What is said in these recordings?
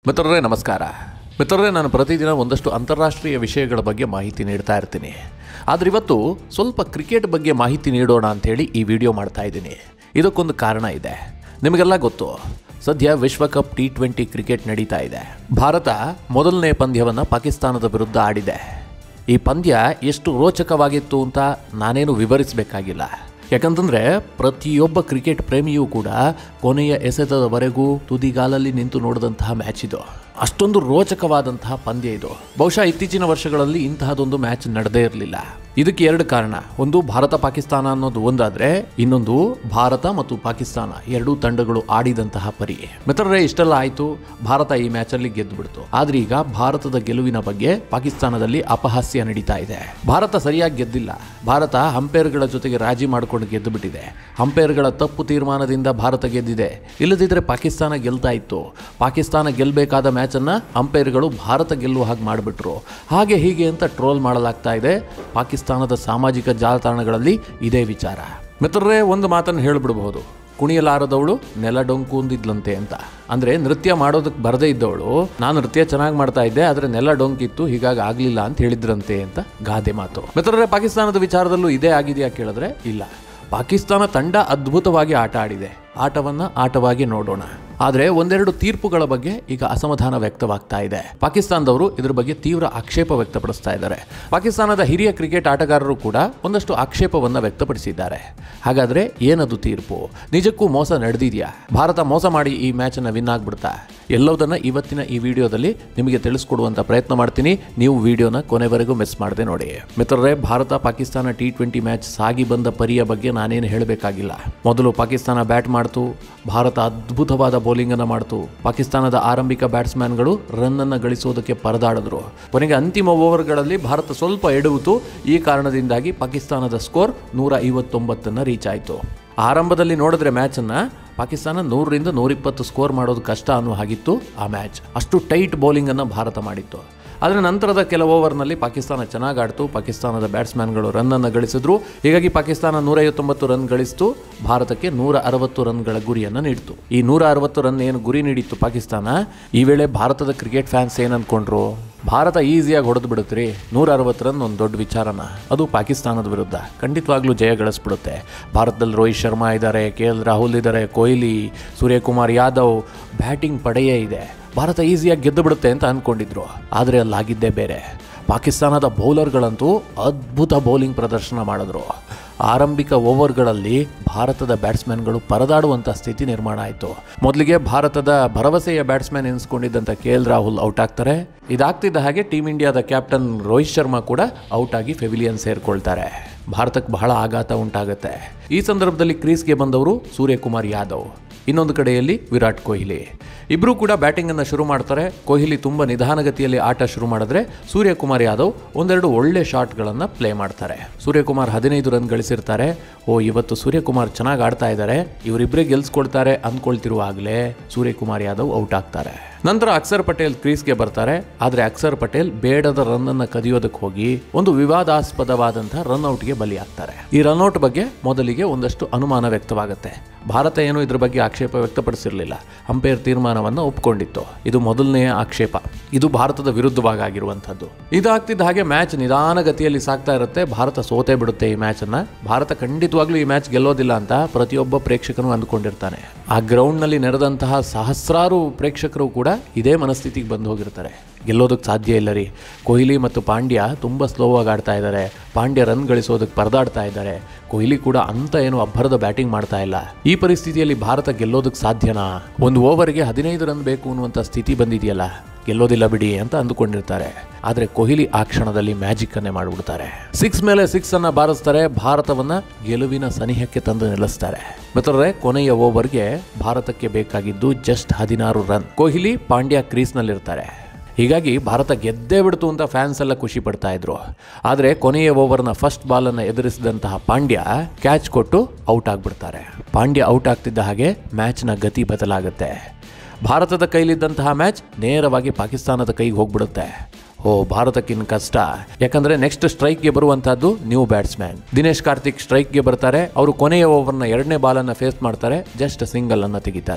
ಮಿತ್ರರೇ ನಮಸ್ಕಾರ ಮಿತ್ರರೇ ನಾನು ಪ್ರತಿದಿನ ಒಂದಷ್ಟು ಅಂತಾರಾಷ್ಟ್ರೀಯ ವಿಷಯಗಳ ಬಗ್ಗೆ ಮಾಹಿತಿ ನೀಡ್ತಾ ಇರ್ತೀನಿ ಆದರೆ ಇವತ್ತು ಸ್ವಲ್ಪ ಕ್ರಿಕೆಟ್ ಬಗ್ಗೆ ಮಾಹಿತಿ ನೀಡೋಣ ಅಂಥೇಳಿ ಈ ವಿಡಿಯೋ ಮಾಡ್ತಾ ಇದ್ದೀನಿ ಇದಕ್ಕೊಂದು ಕಾರಣ ಇದೆ ನಿಮಗೆಲ್ಲ ಗೊತ್ತು ಸದ್ಯ ವಿಶ್ವಕಪ್ ಟಿ ಟ್ವೆಂಟಿ ಕ್ರಿಕೆಟ್ ನಡೀತಾ ಇದೆ ಭಾರತ ಮೊದಲನೇ ಪಂದ್ಯವನ್ನು ಪಾಕಿಸ್ತಾನದ ವಿರುದ್ಧ ಆಡಿದೆ ಈ ಪಂದ್ಯ ಎಷ್ಟು ರೋಚಕವಾಗಿತ್ತು ಅಂತ ನಾನೇನು ವಿವರಿಸಬೇಕಾಗಿಲ್ಲ ಯಾಕಂತಂದ್ರೆ ಪ್ರತಿಯೊಬ್ಬ ಕ್ರಿಕೆಟ್ ಪ್ರೇಮಿಯೂ ಕೂಡ ಕೊನೆಯ ಎಸೆತದವರೆಗೂ ತುದಿಗಾಲಲ್ಲಿ ನಿಂತು ನೋಡಿದಂತಹ ಮ್ಯಾಚ್ ಇದು ಅಷ್ಟೊಂದು ರೋಚಕವಾದಂತಹ ಪಂದ್ಯ ಇದು ಬಹುಶಃ ಇತ್ತೀಚಿನ ವರ್ಷಗಳಲ್ಲಿ ಇಂತಹದೊಂದು ಮ್ಯಾಚ್ ನಡೆದೇ ಇರಲಿಲ್ಲ ಇದಕ್ಕೆ ಎರಡು ಕಾರಣ ಒಂದು ಭಾರತ ಪಾಕಿಸ್ತಾನ ಅನ್ನೋದು ಒಂದಾದ್ರೆ ಇನ್ನೊಂದು ಭಾರತ ಮತ್ತು ಪಾಕಿಸ್ತಾನ ಎರಡೂ ತಂಡಗಳು ಆಡಿದಂತಹ ಪರಿ ಮಿತ್ರರೇ ಇಷ್ಟೆಲ್ಲ ಆಯ್ತು ಭಾರತ ಈ ಮ್ಯಾಚಲ್ಲಿ ಗೆದ್ದು ಬಿಡ್ತು ಆದ್ರೆ ಈಗ ಭಾರತದ ಗೆಲುವಿನ ಬಗ್ಗೆ ಪಾಕಿಸ್ತಾನದಲ್ಲಿ ಅಪಹಾಸ್ಯ ನಡೀತಾ ಇದೆ ಭಾರತ ಸರಿಯಾಗಿ ಗೆದ್ದಿಲ್ಲ ಭಾರತ ಅಂಪೈರ್ಗಳ ಜೊತೆಗೆ ರಾಜಿ ಮಾಡಿಕೊಂಡು ಗೆದ್ದು ಬಿಟ್ಟಿದೆ ಅಂಪೈರ್ಗಳ ತಪ್ಪು ತೀರ್ಮಾನದಿಂದ ಭಾರತ ಗೆದ್ದಿದೆ ಇಲ್ಲದಿದ್ರೆ ಪಾಕಿಸ್ತಾನ ಗೆಲ್ತಾ ಇತ್ತು ಪಾಕಿಸ್ತಾನ ಗೆಲ್ಲಬೇಕಾದ ಮ್ಯಾಚನ್ನು ಅಂಪೈರ್ಗಳು ಭಾರತ ಗೆಲ್ಲುವ ಹಾಗೆ ಮಾಡಿಬಿಟ್ರು ಹಾಗೆ ಹೀಗೆ ಅಂತ ಟ್ರೋಲ್ ಮಾಡಲಾಗ್ತಾ ಇದೆ ಪಾಕಿಸ್ತಾನದ ಸಾಮಾಜಿಕ ಜಾಲತಾಣಗಳಲ್ಲಿ ಇದೇ ವಿಚಾರ ಮಿತ್ರರೇ ಒಂದು ಮಾತನ್ನು ಹೇಳಿಬಿಡಬಹುದು ಕುಣಿಯಲಾರದವಳು ನೆಲ ಡೊಂಕುಂದಿದ್ಲಂತೆ ಅಂತ ಅಂದ್ರೆ ನೃತ್ಯ ಮಾಡೋದಕ್ಕೆ ಬರದೇ ಇದ್ದವಳು ನಾನು ನೃತ್ಯ ಚೆನ್ನಾಗಿ ಮಾಡ್ತಾ ಇದ್ದೆ ಆದ್ರೆ ನೆಲ ಡೊಂಕಿತ್ತು ಹೀಗಾಗಿ ಆಗ್ಲಿಲ್ಲ ಅಂತ ಹೇಳಿದ್ರಂತೆ ಅಂತ ಗಾದೆ ಮಾತು ಮಿತ್ರರೇ ಪಾಕಿಸ್ತಾನದ ವಿಚಾರದಲ್ಲೂ ಇದೇ ಆಗಿದೆಯಾ ಕೇಳಿದ್ರೆ ಇಲ್ಲ ಪಾಕಿಸ್ತಾನ ತಂಡ ಅದ್ಭುತವಾಗಿ ಆಟ ಆಡಿದೆ ಆಟವನ್ನ ಆಟವಾಗಿ ನೋಡೋಣ ಆದರೆ ಒಂದೆರಡು ತೀರ್ಪುಗಳ ಬಗ್ಗೆ ಈಗ ಅಸಮಾಧಾನ ವ್ಯಕ್ತವಾಗ್ತಾ ಇದೆ ಪಾಕಿಸ್ತಾನದವರು ಇದ್ರ ಬಗ್ಗೆ ತೀವ್ರ ಆಕ್ಷೇಪ ವ್ಯಕ್ತಪಡಿಸ್ತಾ ಇದ್ದಾರೆ ಪಾಕಿಸ್ತಾನದ ಹಿರಿಯ ಕ್ರಿಕೆಟ್ ಆಟಗಾರರು ಕೂಡ ಒಂದಷ್ಟು ಆಕ್ಷೇಪವನ್ನು ವ್ಯಕ್ತಪಡಿಸಿದ್ದಾರೆ ಹಾಗಾದ್ರೆ ಏನದು ತೀರ್ಪು ನಿಜಕ್ಕೂ ಮೋಸ ನಡೆದಿದೆಯಾ ಭಾರತ ಮೋಸ ಮಾಡಿ ಈ ಮ್ಯಾಚನ್ನು ವಿನ್ ಆಗ್ಬಿಡ್ತಾ ಎಲ್ಲವುದನ್ನ ಇವತ್ತಿನ ಈ ವಿಡಿಯೋದಲ್ಲಿ ನಿಮಗೆ ತಿಳಿಸ್ಕೊಡುವಂತ ಪ್ರಯತ್ನ ಮಾಡ್ತೀನಿ ನೀವು ವಿಡಿಯೋನ ಕೊನೆವರೆಗೂ ಮಿಸ್ ಮಾಡದೆ ನೋಡಿ ಮಿತ್ರರೇ Bharat Pakistan T twenty match ಸಾಗಿ ಬಂದ ಪರಿಯ ಬಗ್ಗೆ ನಾನೇನು ಹೇಳಬೇಕಾಗಿಲ್ಲ ಮೊದಲು ಪಾಕಿಸ್ತಾನ ಬ್ಯಾಟ್ ಮಾಡ್ತು ಭಾರತ ಅದ್ಭುತವಾದ ಬೌಲಿಂಗ್ ಅನ್ನು ಮಾಡ್ತು ಪಾಕಿಸ್ತಾನದ ಆರಂಭಿಕ ಬ್ಯಾಟ್ಸ್ಮನ್ಗಳು ರನ್ ಅನ್ನು ಗಳಿಸೋದಕ್ಕೆ ಪರದಾಡಿದ್ರು ಕೊನೆಗೆ ಅಂತಿಮ ಓವರ್ಗಳಲ್ಲಿ ಭಾರತ ಸ್ವಲ್ಪ ಎಡವಿತು ಈ ಕಾರಣದಿಂದಾಗಿ ಪಾಕಿಸ್ತಾನದ ಸ್ಕೋರ್ ನೂರ ಐವತ್ತೊಂಬತ್ತನ್ನು ರೀಚ್ ಆಯಿತು ಆರಂಭದಲ್ಲಿ ನೋಡಿದ್ರೆ ಮ್ಯಾಚನ್ನು ಪಾಕಿಸ್ತಾನ ನೂರರಿಂದ ನೂರಿಪ್ಪತ್ತು ಸ್ಕೋರ್ ಮಾಡೋದು ಕಷ್ಟ ಅನ್ನೋ ಹಾಗಿತ್ತು ಆ ಮ್ಯಾಚ್ ಅಷ್ಟು ಟೈಟ್ ಬೌಲಿಂಗನ್ನು ಭಾರತ ಮಾಡಿತ್ತು ಆದರೆ ನಂತರದ ಕೆಲ ಓವರ್ನಲ್ಲಿ ಪಾಕಿಸ್ತಾನ ಚೆನ್ನಾಗಿ ಆಡ್ತು ಪಾಕಿಸ್ತಾನದ ಬ್ಯಾಟ್ಸ್ಮನ್ಗಳು ರನ್ನನ್ನು ಗಳಿಸಿದ್ರು ಹೀಗಾಗಿ ಪಾಕಿಸ್ತಾನ ನೂರೈವತ್ತೊಂಬತ್ತು ರನ್ ಗಳಿಸ್ತು ಭಾರತಕ್ಕೆ ನೂರ ಅರವತ್ತು ರನ್ಗಳ ಗುರಿಯನ್ನು ನೀಡಿತು ಈ ನೂರ ಅರವತ್ತು ರನ್ ಏನು ಗುರಿ ನೀಡಿತ್ತು ಪಾಕಿಸ್ತಾನ ಈ ವೇಳೆ ಭಾರತದ ಕ್ರಿಕೆಟ್ ಫ್ಯಾನ್ಸ್ ಏನು ಅಂದ್ಕೊಂಡ್ರು ಭಾರತ ಈಸಿಯಾಗಿ ಹೊಡೆದು ಬಿಡುತ್ರಿ ನೂರ ಅರವತ್ತು ರನ್ ಒಂದು ದೊಡ್ಡ ವಿಚಾರನ ಅದು ಪಾಕಿಸ್ತಾನದ ವಿರುದ್ಧ ಖಂಡಿತವಾಗ್ಲೂ ಜಯ ಗಳಿಸ್ಬಿಡುತ್ತೆ ಭಾರತದಲ್ಲಿ ರೋಹಿತ್ ಶರ್ಮಾ ಇದ್ದಾರೆ ಕೆ ಎಲ್ ರಾಹುಲ್ ಇದ್ದಾರೆ ಕೊಹ್ಲಿ ಸೂರ್ಯಕುಮಾರ್ ಯಾದವ್ ಬ್ಯಾಟಿಂಗ್ ಪಡೆಯೇ ಇದೆ ಭಾರತ ಈಸಿಯಾಗಿ ಗೆದ್ದು ಬಿಡುತ್ತೆ ಅಂತ ಅಂದ್ಕೊಂಡಿದ್ರು ಆದರೆ ಅಲ್ಲಾಗಿದ್ದೇ ಬೇರೆ ಪಾಕಿಸ್ತಾನದ ಬೌಲರ್ಗಳಂತೂ ಅದ್ಭುತ ಬೌಲಿಂಗ್ ಪ್ರದರ್ಶನ ಮಾಡಿದ್ರು ಆರಂಭಿಕ ಓವರ್ಗಳಲ್ಲಿ ಭಾರತದ ಬ್ಯಾಟ್ಸ್ಮನ್ಗಳು ಪರದಾಡುವಂಥ ಸ್ಥಿತಿ ನಿರ್ಮಾಣ ಆಯಿತು ಮೊದಲಿಗೆ ಭಾರತದ ಭರವಸೆಯ ಬ್ಯಾಟ್ಸ್ಮನ್ ಎನಿಸ್ಕೊಂಡಿದ್ದಂಥ ಕೆ ಎಲ್ ರಾಹುಲ್ ಔಟ್ ಆಗ್ತಾರೆ ಇದಾಗ್ತಿದ್ದ ಹಾಗೆ ಟೀಮ್ ಇಂಡಿಯಾದ ಕ್ಯಾಪ್ಟನ್ ರೋಹಿತ್ ಶರ್ಮಾ ಕೂಡ ಔಟ್ ಆಗಿ ಫೆವಿಲಿಯನ್ ಸೇರ್ಕೊಳ್ತಾರೆ ಭಾರತಕ್ಕೆ ಬಹಳ ಆಘಾತ ಉಂಟಾಗುತ್ತೆ ಈ ಸಂದರ್ಭದಲ್ಲಿ ಕ್ರೀಸ್ಗೆ ಬಂದವರು ಸೂರ್ಯಕುಮಾರ್ ಯಾದವ್ ಇನ್ನೊಂದು ಕಡೆಯಲ್ಲಿ ವಿರಾಟ್ ಕೊಹ್ಲಿ ಇಬ್ಬರೂ ಕೂಡ ಬ್ಯಾಟಿಂಗನ್ನು ಶುರು ಮಾಡ್ತಾರೆ ಕೊಹ್ಲಿ ತುಂಬ ನಿಧಾನಗತಿಯಲ್ಲಿ ಆಟ ಶುರು ಮಾಡಿದ್ರೆ ಸೂರ್ಯಕುಮಾರ್ ಯಾದವ್ ಒಂದೆರಡು ಒಳ್ಳೆ ಶಾಟ್ಗಳನ್ನು ಪ್ಲೇ ಮಾಡ್ತಾರೆ ಸೂರ್ಯಕುಮಾರ್ ಹದಿನೈದು ರನ್ ಗಳಿಸಿರ್ತಾರೆ ಓ ಇವತ್ತು ಸೂರ್ಯಕುಮಾರ್ ಚೆನ್ನಾಗಿ ಆಡ್ತಾ ಇದ್ದಾರೆ ಇವರಿಬ್ಬರೇ ಗೆಲ್ಸ್ಕೊಳ್ತಾರೆ ಅಂದ್ಕೊಳ್ತಿರುವಾಗಲೇ ಸೂರ್ಯಕುಮಾರ್ ಯಾದವ್ ಔಟ್ ಆಗ್ತಾರೆ ನಂತರ ಅಕ್ಷರ್ ಪಟೇಲ್ ಕ್ರೀಸ್ಗೆ ಬರ್ತಾರೆ ಆದರೆ ಅಕ್ಷರ್ ಪಟೇಲ್ ಬೇಡದ ರನ್ ಅನ್ನು ಕದಿಯೋದಕ್ಕೆ ಹೋಗಿ ಒಂದು ವಿವಾದಾಸ್ಪದವಾದಂತಹ ರನ್ ಔಟ್ಗೆ ಬಲಿಯಾಗ್ತಾರೆ ಈ ರನ್ ಔಟ್ ಬಗ್ಗೆ ಮೊದಲಿಗೆ ಒಂದಷ್ಟು ಅನುಮಾನ ವ್ಯಕ್ತವಾಗುತ್ತೆ ಭಾರತ ಏನು ಇದ್ರ ಬಗ್ಗೆ ಆಕ್ಷೇಪ ವ್ಯಕ್ತಪಡಿಸಿರಲಿಲ್ಲ ಅಂಪೈರ್ ತೀರ್ಮಾನವನ್ನು ಒಪ್ಕೊಂಡಿತ್ತು ಇದು ಮೊದಲನೆಯ ಆಕ್ಷೇಪ ಇದು ಭಾರತದ ವಿರುದ್ಧವಾಗಿ ಆಗಿರುವಂಥದ್ದು ಇದಾಗ್ತಿದ್ದ ಹಾಗೆ ಮ್ಯಾಚ್ ನಿಧಾನಗತಿಯಲ್ಲಿ ಸಾಗ್ತಾ ಇರುತ್ತೆ ಭಾರತ ಸೋತೆ ಬಿಡುತ್ತೆ ಈ ಮ್ಯಾಚ್ ಅನ್ನ ಭಾರತ ಖಂಡಿತವಾಗ್ಲೂ ಈ ಮ್ಯಾಚ್ ಗೆಲ್ಲೋದಿಲ್ಲ ಅಂತ ಪ್ರತಿಯೊಬ್ಬ ಪ್ರೇಕ್ಷಕನು ಅಂದ್ಕೊಂಡಿರ್ತಾನೆ ಆ ಗ್ರೌಂಡ್ನಲ್ಲಿ ನೆರೆದಂತಹ ಸಹಸ್ರಾರು ಪ್ರೇಕ್ಷಕರು ಕೂಡ ಇದೇ ಮನಸ್ಥಿತಿಗೆ ಬಂದು ಹೋಗಿರ್ತಾರೆ ಗೆಲ್ಲೋದಕ್ಕೆ ಸಾಧ್ಯ ಇಲ್ಲ ರೀ ಕೊಹ್ಲಿ ಮತ್ತು ಪಾಂಡ್ಯ ತುಂಬ ಸ್ಲೋವಾಗಿ ಆಡ್ತಾ ಇದ್ದಾರೆ ಪಾಂಡ್ಯ ರನ್ ಗಳಿಸೋದಕ್ಕೆ ಪರದಾಡ್ತಾ ಇದ್ದಾರೆ ಕೊಹ್ಲಿ ಕೂಡ ಅಂತ ಏನು ಅಬ್ಬರದ ಬ್ಯಾಟಿಂಗ್ ಮಾಡ್ತಾ ಇಲ್ಲ ಈ ಪರಿಸ್ಥಿತಿಯಲ್ಲಿ ಭಾರತ ಗೆಲ್ಲೋದಕ್ಕೆ ಸಾಧ್ಯನಾ ಒಂದು ಓವರ್ಗೆ ಹದಿನೈದು ರನ್ ಬೇಕು ಅನ್ನುವಂಥ ಸ್ಥಿತಿ ಬಂದಿದೆಯಲ್ಲ ಗೆಲ್ಲೋದಿಲ್ಲ ಬಿಡಿ ಅಂತ ಅಂದುಕೊಂಡಿರ್ತಾರೆ ಆದರೆ ಕೊಹ್ಲಿ ಆ ಕ್ಷಣದಲ್ಲಿ ಮ್ಯಾಜಿಕ್ ಅನ್ನೇ ಮಾಡಿಬಿಡ್ತಾರೆ ಸಿಕ್ಸ್ ಮೇಲೆ ಸಿಕ್ಸ್ ಅನ್ನ ಬಾರಿಸ್ತಾರೆ ಭಾರತವನ್ನ ಗೆಲುವಿನ ಸನಿಹಕ್ಕೆ ತಂದು ನಿಲ್ಲಿಸ್ತಾರೆ ಮಿತ್ರರೇ ಕೊನೆಯ ಓವರ್ಗೆ ಭಾರತಕ್ಕೆ ಬೇಕಾಗಿದ್ದು ಜಸ್ಟ್ ಹದಿನಾರು ರನ್ ಕೊಹ್ಲಿ ಪಾಂಡ್ಯ ಕ್ರೀಸ್ನಲ್ಲಿರ್ತಾರೆ ಹೀಗಾಗಿ ಭಾರತ ಗೆದ್ದೇ ಬಿಡ್ತು ಅಂತ ಫ್ಯಾನ್ಸ್ ಎಲ್ಲ ಖುಷಿ ಪಡ್ತಾ ಇದ್ರು ಆದರೆ ಕೊನೆಯ ಓವರ್ನ ಫಸ್ಟ್ ಬಾಲನ್ನು ಎದುರಿಸಿದಂತಹ ಪಾಂಡ್ಯ ಕ್ಯಾಚ್ ಕೊಟ್ಟು ಔಟ್ ಆಗಿಬಿಡ್ತಾರೆ ಪಾಂಡ್ಯ ಔಟ್ ಆಗ್ತಿದ್ದ ಹಾಗೆ ಮ್ಯಾಚ್ನ ಗತಿ ಬದಲಾಗುತ್ತೆ ಭಾರತದ ಕೈಲಿದ್ದಂತಹ ಮ್ಯಾಚ್ ನೇರವಾಗಿ ಪಾಕಿಸ್ತಾನದ ಕೈಗೆ ಹೋಗ್ಬಿಡುತ್ತೆ ಓ ಭಾರತಕ್ಕಿನ್ ಕಷ್ಟ ಯಾಕಂದ್ರೆ ನೆಕ್ಸ್ಟ್ ಸ್ಟ್ರೈಕ್ಗೆ ಬರುವಂತಹದ್ದು ನ್ಯೂ ಬ್ಯಾಟ್ಸ್ಮ್ಯಾನ್ ದಿನೇಶ್ ಕಾರ್ತಿಕ್ ಸ್ಟ್ರೈಕ್ಗೆ ಬರ್ತಾರೆ ಅವರು ಕೊನೆಯ ಓವರ್ನ ಎರಡನೇ ಬಾಲನ್ನು ಫೇಸ್ ಮಾಡ್ತಾರೆ ಜಸ್ಟ್ ಸಿಂಗಲ್ ಅನ್ನು ತೆಗಿತಾರೆ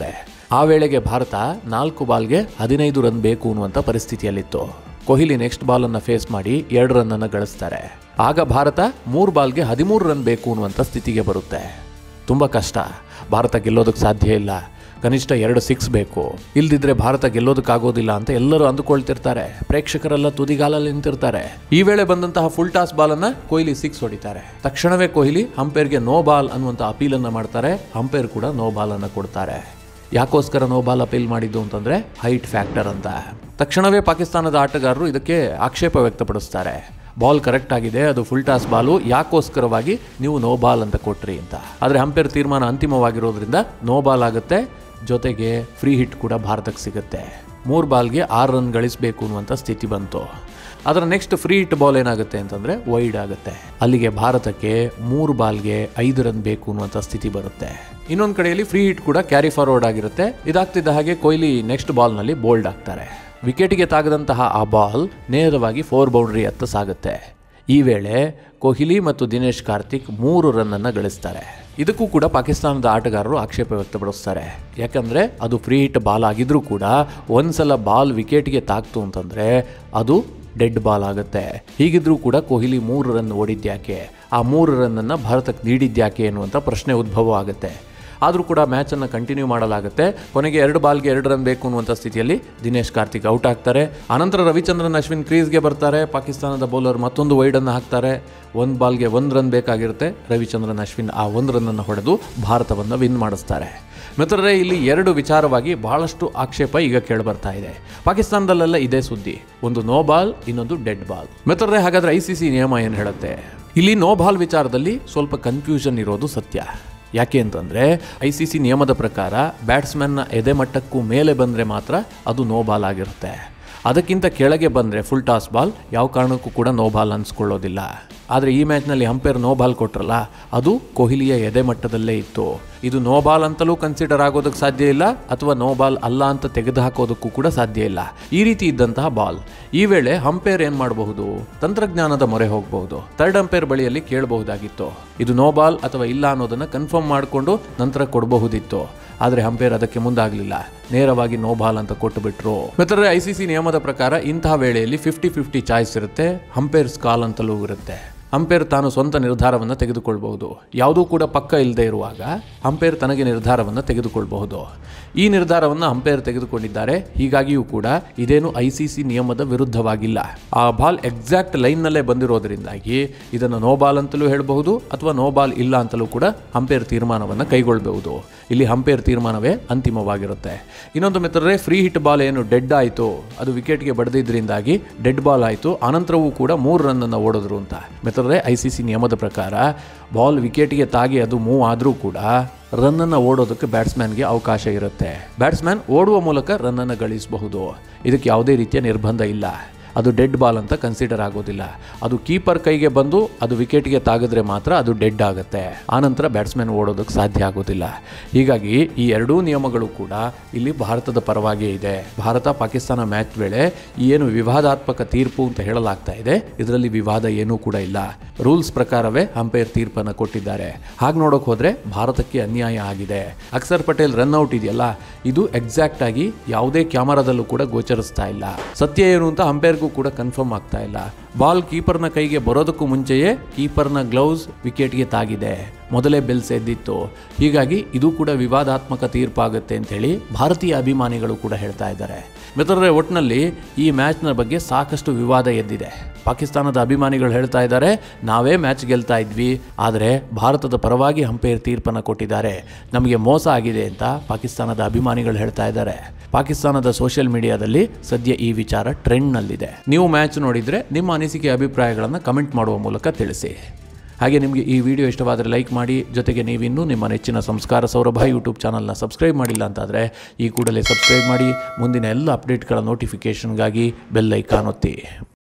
ಆ ವೇಳೆಗೆ ಭಾರತ ನಾಲ್ಕು ಬಾಲ್ಗೆ ಹದಿನೈದು ರನ್ ಬೇಕು ಅನ್ನುವಂಥ ಪರಿಸ್ಥಿತಿಯಲ್ಲಿತ್ತು ಕೊಹ್ಲಿ ನೆಕ್ಸ್ಟ್ ಬಾಲನ್ನು ಫೇಸ್ ಮಾಡಿ ಎರಡು ರನ್ನನ್ನು ಗಳಿಸ್ತಾರೆ ಆಗ ಭಾರತ ಮೂರು ಬಾಲ್ಗೆ ಹದಿಮೂರು ರನ್ ಬೇಕು ಅನ್ನುವಂಥ ಸ್ಥಿತಿಗೆ ಬರುತ್ತೆ ತುಂಬ ಕಷ್ಟ ಭಾರತ ಗೆಲ್ಲೋದಕ್ಕೆ ಸಾಧ್ಯ ಇಲ್ಲ ಕನಿಷ್ಠ ಎರಡು ಸಿಕ್ಸ್ ಬೇಕು ಇಲ್ದಿದ್ರೆ ಭಾರತ ಗೆಲ್ಲೋದಕ್ಕಾಗೋದಿಲ್ಲ ಅಂತ ಎಲ್ಲರೂ ಅಂದುಕೊಳ್ತಿರ್ತಾರೆ ಪ್ರೇಕ್ಷಕರೆಲ್ಲ ತುದಿಗಾಲಲ್ಲಿ ನಿಂತಿರ್ತಾರೆ ಈ ವೇಳೆ ಬಂದಂತಹ ಫುಲ್ ಟಾಸ್ ಬಾಲನ್ನ ಕೊಹ್ಲಿ ಸಿಕ್ಸ್ ಹೊಡಿತಾರೆ ತಕ್ಷಣವೇ ಕೊಹ್ಲಿ ಹಂಪೇರ್ಗೆ ನೋ ಬಾಲ್ ಅನ್ನುವಂಥ ಅಪೀಲನ್ನು ಮಾಡ್ತಾರೆ ಹಂಪೇರ್ ಕೂಡ ನೋ ಬಾಲ್ ಅನ್ನು ಕೊಡ್ತಾರೆ ಯಾಕೋಸ್ಕರ ನೋ ಬಾಲ್ ಅಪೀಲ್ ಮಾಡಿದ್ದು ಅಂತಂದ್ರೆ ಹೈಟ್ ಫ್ಯಾಕ್ಟರ್ ಅಂತ ತಕ್ಷಣವೇ ಪಾಕಿಸ್ತಾನದ ಆಟಗಾರರು ಇದಕ್ಕೆ ಆಕ್ಷೇಪ ವ್ಯಕ್ತಪಡಿಸ್ತಾರೆ ಬಾಲ್ ಕರೆಕ್ಟ್ ಆಗಿದೆ ಅದು ಫುಲ್ ಟಾಸ್ ಬಾಲು ಯಾಕೋಸ್ಕರವಾಗಿ ನೀವು ನೋ ಬಾಲ್ ಅಂತ ಕೊಟ್ರಿ ಅಂತ ಆದರೆ ಹಂಪೇರ್ ತೀರ್ಮಾನ ಅಂತಿಮವಾಗಿರೋದ್ರಿಂದ ನೋ ಬಾಲ್ ಆಗುತ್ತೆ ಜೊತೆಗೆ ಫ್ರೀ ಹಿಟ್ ಕೂಡ ಭಾರತಕ್ಕೆ ಸಿಗುತ್ತೆ ಮೂರು ಬಾಲ್ಗೆ ಆರು ರನ್ ಗಳಿಸಬೇಕು ಅನ್ನುವಂಥ ಸ್ಥಿತಿ ಬಂತು ಅದರ ನೆಕ್ಸ್ಟ್ ಫ್ರೀ ಹಿಟ್ ಬಾಲ್ ಏನಾಗುತ್ತೆ ಅಂತಂದರೆ ವೈಡ್ ಆಗುತ್ತೆ ಅಲ್ಲಿಗೆ ಭಾರತಕ್ಕೆ ಮೂರು ಬಾಲ್ಗೆ ಐದು ರನ್ ಬೇಕು ಅನ್ನುವಂಥ ಸ್ಥಿತಿ ಬರುತ್ತೆ ಇನ್ನೊಂದು ಕಡೆಯಲ್ಲಿ ಫ್ರೀ ಹಿಟ್ ಕೂಡ ಕ್ಯಾರಿ ಫಾರ್ವರ್ಡ್ ಆಗಿರುತ್ತೆ ಇದಾಗ್ತಿದ್ದ ಹಾಗೆ ಕೊಹ್ಲಿ ನೆಕ್ಸ್ಟ್ ಬಾಲ್ನಲ್ಲಿ ಬೋಲ್ಡ್ ಆಗ್ತಾರೆ ವಿಕೆಟಿಗೆ ತಾಗದಂತಹ ಆ ಬಾಲ್ ನೇರವಾಗಿ ಫೋರ್ ಬೌಂಡ್ರಿ ಹತ್ತ ಸಾಗುತ್ತೆ ಈ ವೇಳೆ ಕೊಹ್ಲಿ ಮತ್ತು ದಿನೇಶ್ ಕಾರ್ತಿಕ್ ಮೂರು ರನ್ನನ್ನು ಗಳಿಸ್ತಾರೆ ಇದಕ್ಕೂ ಕೂಡ ಪಾಕಿಸ್ತಾನದ ಆಟಗಾರರು ಆಕ್ಷೇಪ ವ್ಯಕ್ತಪಡಿಸ್ತಾರೆ ಯಾಕಂದರೆ ಅದು ಫ್ರೀ ಹಿಟ್ ಬಾಲ್ ಆಗಿದ್ರೂ ಕೂಡ ಒಂದ್ಸಲ ಬಾಲ್ ವಿಕೆಟ್ಗೆ ತಾಕ್ತು ಅಂತಂದರೆ ಅದು ಡೆಡ್ ಬಾಲ್ ಆಗುತ್ತೆ ಹೀಗಿದ್ರೂ ಕೂಡ ಕೊಹ್ಲಿ ಮೂರು ರನ್ ಓಡಿದ್ಯಾಕೆ ಆ ಮೂರು ರನ್ನನ್ನು ಭಾರತಕ್ಕೆ ನೀಡಿದ್ಯಾಕೆ ಎನ್ನುವಂಥ ಪ್ರಶ್ನೆ ಉದ್ಭವ ಆಗುತ್ತೆ ಆದರೂ ಕೂಡ ಮ್ಯಾಚನ್ನು ಕಂಟಿನ್ಯೂ ಮಾಡಲಾಗುತ್ತೆ ಕೊನೆಗೆ ಎರಡು ಬಾಲ್ಗೆ ಎರಡು ರನ್ ಬೇಕು ಅನ್ನುವಂಥ ಸ್ಥಿತಿಯಲ್ಲಿ ದಿನೇಶ್ ಕಾರ್ತಿಕ್ ಔಟ್ ಆಗ್ತಾರೆ ಆನಂತರ ರವಿಚಂದ್ರನ್ ಅಶ್ವಿನ್ ಕ್ರೀಸ್ಗೆ ಬರ್ತಾರೆ ಪಾಕಿಸ್ತಾನದ ಬೌಲರ್ ಮತ್ತೊಂದು ವೈಡನ್ನು ಹಾಕ್ತಾರೆ ಒಂದು ಬಾಲ್ಗೆ ಒಂದು ರನ್ ಬೇಕಾಗಿರುತ್ತೆ ರವಿಚಂದ್ರನ್ ಅಶ್ವಿನ್ ಆ ಒಂದು ರನ್ನನ್ನು ಹೊಡೆದು ಭಾರತವನ್ನು ವಿನ್ ಮಾಡಿಸ್ತಾರೆ ಮಿತ್ರರೇ ಇಲ್ಲಿ ಎರಡು ವಿಚಾರವಾಗಿ ಬಹಳಷ್ಟು ಆಕ್ಷೇಪ ಈಗ ಕೇಳಿಬರ್ತಾ ಇದೆ ಪಾಕಿಸ್ತಾನದಲ್ಲೆಲ್ಲ ಇದೇ ಸುದ್ದಿ ಒಂದು ನೋ ಬಾಲ್ ಇನ್ನೊಂದು ಡೆಡ್ ಬಾಲ್ ಮಿತ್ರರೇ ಹಾಗಾದ್ರೆ ಐ ಸಿ ಸಿ ನಿಯಮ ಏನು ಹೇಳುತ್ತೆ ಇಲ್ಲಿ ನೋ ಬಾಲ್ ವಿಚಾರದಲ್ಲಿ ಸ್ವಲ್ಪ ಕನ್ಫ್ಯೂಷನ್ ಇರೋದು ಸತ್ಯ ಯಾಕೆ ಅಂತಂದರೆ ಐ ಸಿ ಸಿ ನಿಯಮದ ಪ್ರಕಾರ ಬ್ಯಾಟ್ಸ್ಮನ್ನ ಎದೆ ಮಟ್ಟಕ್ಕೂ ಮೇಲೆ ಬಂದರೆ ಮಾತ್ರ ಅದು ನೋ ಬಾಲ್ ಆಗಿರುತ್ತೆ ಅದಕ್ಕಿಂತ ಕೆಳಗೆ ಬಂದರೆ ಫುಲ್ ಟಾಸ್ ಬಾಲ್ ಯಾವ ಕಾರಣಕ್ಕೂ ಕೂಡ ನೋ ಬಾಲ್ ಅನ್ಸ್ಕೊಳ್ಳೋದಿಲ್ಲ ಆದರೆ ಈ ಮ್ಯಾಚ್ನಲ್ಲಿ ಅಂಪೈರ್ ನೋ ಬಾಲ್ ಕೊಟ್ರಲ್ಲ ಅದು ಕೊಹ್ಲಿಯ ಎದೆ ಮಟ್ಟದಲ್ಲೇ ಇತ್ತು ಇದು ನೋ ಬಾಲ್ ಅಂತಲೂ ಕನ್ಸಿಡರ್ ಆಗೋದಕ್ಕೆ ಸಾಧ್ಯ ಇಲ್ಲ ಅಥವಾ ನೋ ಬಾಲ್ ಅಲ್ಲ ಅಂತ ತೆಗೆದು ಹಾಕೋದಕ್ಕೂ ಕೂಡ ಸಾಧ್ಯ ಇಲ್ಲ ಈ ರೀತಿ ಇದ್ದಂತಹ ಬಾಲ್ ಈ ವೇಳೆ ಅಂಪೈರ್ ಏನು ಮಾಡಬಹುದು ತಂತ್ರಜ್ಞಾನದ ಮೊರೆ ಹೋಗಬಹುದು ಥರ್ಡ್ ಅಂಪೈರ್ ಬಳಿಯಲ್ಲಿ ಕೇಳಬಹುದಾಗಿತ್ತು ಇದು ನೋ ಬಾಲ್ ಅಥವಾ ಇಲ್ಲ ಅನ್ನೋದನ್ನು ಕನ್ಫರ್ಮ್ ಮಾಡಿಕೊಂಡು ನಂತರ ಕೊಡಬಹುದಿತ್ತು ಆದರೆ ಅಂಪೈರ್ ಅದಕ್ಕೆ ಮುಂದಾಗಲಿಲ್ಲ ನೇರವಾಗಿ ನೋ ಬಾಲ್ ಅಂತ ಕೊಟ್ಟು ಬಿಟ್ರು ಮಿತ್ರರೇ ಐ ಸಿ ಸಿ ನಿಯಮದ ಪ್ರಕಾರ ಇಂತಹ ವೇಳೆಯಲ್ಲಿ ಫಿಫ್ಟಿ ಫಿಫ್ಟಿ ಚಾಯ್ಸ್ ಇರುತ್ತೆ ಅಂಪೈರ್ಸ್ ಕಾಲ್ ಅಂತಲೂ ಇರುತ್ತೆ ಅಂಪೈರ್ ತಾನು ಸ್ವಂತ ನಿರ್ಧಾರವನ್ನು ತೆಗೆದುಕೊಳ್ಬಹುದು ಯಾವುದೂ ಕೂಡ ಪಕ್ಕ ಇಲ್ಲದೆ ಇರುವಾಗ ಅಂಪೈರ್ ತನಗೆ ನಿರ್ಧಾರವನ್ನು ತೆಗೆದುಕೊಳ್ಬಹುದು ಈ ನಿರ್ಧಾರವನ್ನು ಅಂಪೈರ್ ತೆಗೆದುಕೊಂಡಿದ್ದಾರೆ ಹೀಗಾಗಿಯೂ ಕೂಡ ಇದೇನು ಐ ಸಿ ಸಿ ನಿಯಮದ ವಿರುದ್ಧವಾಗಿಲ್ಲ ಆ ಬಾಲ್ ಎಕ್ಸಾಕ್ಟ್ ಲೈನ್ನಲ್ಲೇ ಬಂದಿರೋದ್ರಿಂದಾಗಿ ಇದನ್ನು ನೋ ಬಾಲ್ ಅಂತಲೂ ಹೇಳಬಹುದು ಅಥವಾ ನೋ ಬಾಲ್ ಇಲ್ಲ ಅಂತಲೂ ಕೂಡ ಅಂಪೈರ್ ತೀರ್ಮಾನವನ್ನು ಕೈಗೊಳ್ಳಬಹುದು ಇಲ್ಲಿ ಅಂಪೈರ್ ತೀರ್ಮಾನವೇ ಅಂತಿಮವಾಗಿರುತ್ತೆ ಇನ್ನೊಂದು ಮಿತ್ರರೇ ಫ್ರೀ ಹಿಟ್ ಬಾಲ್ ಏನು ಡೆಡ್ ಆಯಿತು ಅದು ವಿಕೆಟ್ಗೆ ಬಡಿದಿದ್ದರಿಂದಾಗಿ ಡೆಡ್ ಬಾಲ್ ಆಯಿತು ಆನಂತರವೂ ಕೂಡ ಮೂರು ರನ್ನನ್ನು ಓಡಿದ್ರು ಅಂತ ಮಿತ್ರರೇ ಐ ಸಿ ಸಿ ನಿಯಮದ ಪ್ರಕಾರ ಬಾಲ್ ವಿಕೆಟ್ಗೆ ತಾಗಿ ಅದು ಮೂವ್ ಆದರೂ ಕೂಡ ರನ್ನನ್ನು ಓಡೋದಕ್ಕೆ ಬ್ಯಾಟ್ಸ್ಮನ್ಗೆ ಅವಕಾಶ ಇರುತ್ತೆ ಬ್ಯಾಟ್ಸ್ಮನ್ ಓಡುವ ಮೂಲಕ ರನ್ನನ್ನು ಗಳಿಸಬಹುದು ಇದಕ್ಕೆ ಯಾವುದೇ ರೀತಿಯ ನಿರ್ಬಂಧ ಇಲ್ಲ ಅದು ಡೆಡ್ ಬಾಲ್ ಅಂತ ಕನ್ಸಿಡರ್ ಆಗೋದಿಲ್ಲ ಅದು ಕೀಪರ್ ಕೈಗೆ ಬಂದು ಅದು ವಿಕೆಟ್ಗೆ ತಾಗಿದ್ರೆ ಮಾತ್ರ ಅದು ಡೆಡ್ ಆಗುತ್ತೆ ಆನಂತರ ಬ್ಯಾಟ್ಸ್ಮನ್ ಓಡೋದಕ್ಕೆ ಸಾಧ್ಯ ಆಗೋದಿಲ್ಲ ಹೀಗಾಗಿ ಈ ಎರಡೂ ನಿಯಮಗಳು ಕೂಡ ಇಲ್ಲಿ ಭಾರತದ ಪರವಾಗಿಯೇ ಇದೆ ಭಾರತ ಪಾಕಿಸ್ತಾನ ಮ್ಯಾಚ್ ವೇಳೆ ಈ ಏನು ವಿವಾದಾತ್ಮಕ ತೀರ್ಪು ಅಂತ ಹೇಳಲಾಗ್ತಾ ಇದೆ ಇದರಲ್ಲಿ ವಿವಾದ ಏನೂ ಕೂಡ ಇಲ್ಲ ರೂಲ್ಸ್ ಪ್ರಕಾರವೇ ಅಂಪೈರ್ ತೀರ್ಪನ್ನು ಕೊಟ್ಟಿದ್ದಾರೆ ಹಾಗೆ ನೋಡೋಕೆ ಹೋದರೆ ಭಾರತಕ್ಕೆ ಅನ್ಯಾಯ ಆಗಿದೆ ಅಕ್ಷರ್ ಪಟೇಲ್ ರನ್ ಔಟ್ ಇದೆಯಲ್ಲ ಇದು ಎಕ್ಸಾಕ್ಟ್ ಆಗಿ ಯಾವುದೇ ಕ್ಯಾಮರಾದಲ್ಲೂ ಕೂಡ ಗೋಚರಿಸ್ತಾ ಇಲ್ಲ ಸತ್ಯ ಏನು ಅಂತ ಅಂಪೈರ್ಗೂ ಕೂಡ ಕನ್ಫರ್ಮ್ ಆಗ್ತಾ ಇಲ್ಲ ಬಾಲ್ ಕೀಪರ್ನ ಕೈಗೆ ಬರೋದಕ್ಕೂ ಮುಂಚೆಯೇ ಕೀಪರ್ನ ಗ್ಲೌಸ್ ವಿಕೆಟ್ಗೆ ತಾಗಿದೆ ಮೊದಲೇ ಬೆಲ್ ಎದ್ದಿತ್ತು ಹೀಗಾಗಿ ಇದು ಕೂಡ ವಿವಾದಾತ್ಮಕ ತೀರ್ಪಾಗುತ್ತೆ ಅಂತ ಹೇಳಿ ಭಾರತೀಯ ಅಭಿಮಾನಿಗಳು ಕೂಡ ಹೇಳ್ತಾ ಇದ್ದಾರೆ ಮಿತ್ರರೇ ಒಟ್ಟಿನಲ್ಲಿ ಈ ಮ್ಯಾಚ್ನ ಬಗ್ಗೆ ಸಾಕಷ್ಟು ವಿವಾದ ಎದ್ದಿದೆ ಪಾಕಿಸ್ತಾನದ ಅಭಿಮಾನಿಗಳು ಹೇಳ್ತಾ ಇದ್ದಾರೆ ನಾವೇ ಮ್ಯಾಚ್ ಗೆಲ್ತಾ ಇದ್ವಿ ಆದರೆ ಭಾರತದ ಪರವಾಗಿ ಅಂಪೈರ್ ತೀರ್ಪನ್ನು ಕೊಟ್ಟಿದ್ದಾರೆ ನಮಗೆ ಮೋಸ ಆಗಿದೆ ಅಂತ ಪಾಕಿಸ್ತಾನದ ಅಭಿಮಾನಿಗಳು ಹೇಳ್ತಾ ಇದ್ದಾರೆ ಪಾಕಿಸ್ತಾನದ ಸೋಷಿಯಲ್ ಮೀಡಿಯಾದಲ್ಲಿ ಸದ್ಯ ಈ ವಿಚಾರ ಟ್ರೆಂಡ್ನಲ್ಲಿದೆ ನೀವು ಮ್ಯಾಚ್ ನೋಡಿದರೆ ನಿಮ್ಮ ಅನಿಸಿಕೆ ಅಭಿಪ್ರಾಯಗಳನ್ನು ಕಮೆಂಟ್ ಮಾಡುವ ಮೂಲಕ ತಿಳಿಸಿ ಹಾಗೆ ನಿಮಗೆ ಈ ವಿಡಿಯೋ ಇಷ್ಟವಾದರೆ ಲೈಕ್ ಮಾಡಿ ಜೊತೆಗೆ ನೀವಿನ್ನೂ ನಿಮ್ಮ ನೆಚ್ಚಿನ ಸಂಸ್ಕಾರ ಸೌರಭ ಯೂಟ್ಯೂಬ್ ಚಾನಲ್ನ ಸಬ್ಸ್ಕ್ರೈಬ್ ಮಾಡಿಲ್ಲ ಅಂತಾದರೆ ಈ ಕೂಡಲೇ ಸಬ್ಸ್ಕ್ರೈಬ್ ಮಾಡಿ ಮುಂದಿನ ಎಲ್ಲ ಅಪ್ಡೇಟ್ಗಳ ನೋಟಿಫಿಕೇಷನ್ಗಾಗಿ ಬೆಲ್ ಐಕಾನ್ ಒತ್ತಿ